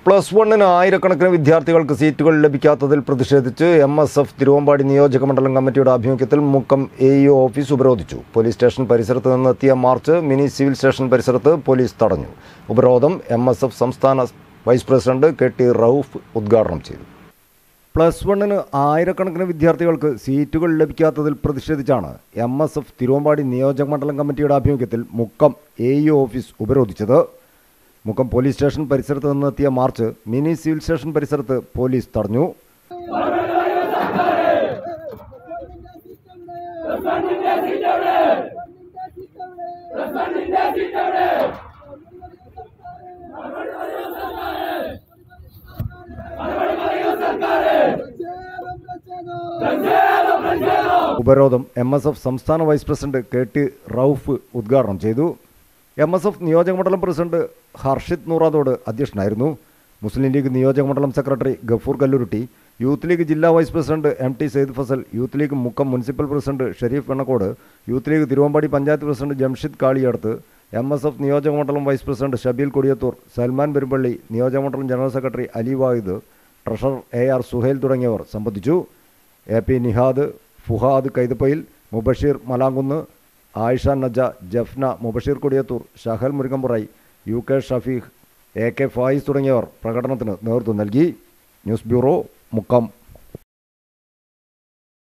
plus വണ്ണിന് ആയിരക്കണക്കിന് വിദ്യാർത്ഥികൾക്ക് സീറ്റുകൾ ലഭിക്കാത്തതിൽ പ്രതിഷേധിച്ച് എം എസ് എഫ് തിരുവമ്പാടി നിയോജക മണ്ഡലം കമ്മിറ്റിയുടെ ആഭിമുഖ്യത്തിൽ മുക്കം എ ഇ ഓഫീസ് ഉപരോധിച്ചു പോലീസ് സ്റ്റേഷൻ പരിസരത്ത് നിന്നെത്തിയ മാർച്ച് മിനി സിവിൽ സ്റ്റേഷൻ പരിസരത്ത് പോലീസ് തടഞ്ഞു ഉപരോധം എം എസ് എഫ് സംസ്ഥാന vice president K T Rauf ഉദ്ഘാടനം ചെയ്തു പ്ലസ് വണ്ണിന് ആയിരക്കണക്കിന് വിദ്യാർത്ഥികൾക്ക് സീറ്റുകൾ ലഭിക്കാത്തതിൽ പ്രതിഷേധിച്ചാണ് എം എസ് എഫ് തിരുവമ്പാടി നിയോജക മണ്ഡലം കമ്മിറ്റിയുടെ ആഭിമുഖ്യത്തിൽ മുക്കം എ ഇ ഓഫീസ് ഉപരോധിച്ചത് മുക്കം പോലീസ് സ്റ്റേഷൻ പരിസരത്ത് നിന്നെത്തിയ മാർച്ച് മിനി സിവിൽ സ്റ്റേഷൻ പരിസരത്ത് പോലീസ് തടഞ്ഞു ഉപരോധം എം എസ് എഫ് സംസ്ഥാന vice president K T Rauf ഉദ്ഘാടനം ചെയ്തു എം എസ് എഫ് നിയോജക മണ്ഡലം പ്രസിഡന്റ് ഹർഷിത് നൂറാദോട് അധ്യക്ഷനായിരുന്നു മുസ്ലിം ലീഗ് നിയോജക മണ്ഡലം സെക്രട്ടറി ഗഫൂർ കല്ലുരുട്ടി യൂത്ത് ലീഗ് ജില്ലാ vice president M T Saeed Fazal Youth League Mukkam municipal president Sharif Vennakkode Youth League Thiruvambady panchayat president Jamshid Kaliyadath M S F നിയോജക മണ്ഡലം വൈസ് പ്രസിഡന്റ് ഷബീൽ കൊടിയത്തൂർ സൽമാൻ പെരുമ്പള്ളി നിയോജക മണ്ഡലം general secretary Ali Wahid treasurer A R Suhail തുടങ്ങിയവർ സംബന്ധിച്ചു A P Nihad Fuhad Kaithapayil Mubasheer Malamkunnu Ayisha Naja Jafna Mubasheer Kodiyathur Shahal Murukampurai U K Shafeeq A K Fayis തുടങ്ങിയവർ പ്രകടനത്തിന് നേതൃത്വം നൽകി ന്യൂസ് ബ്യൂറോ മുക്കം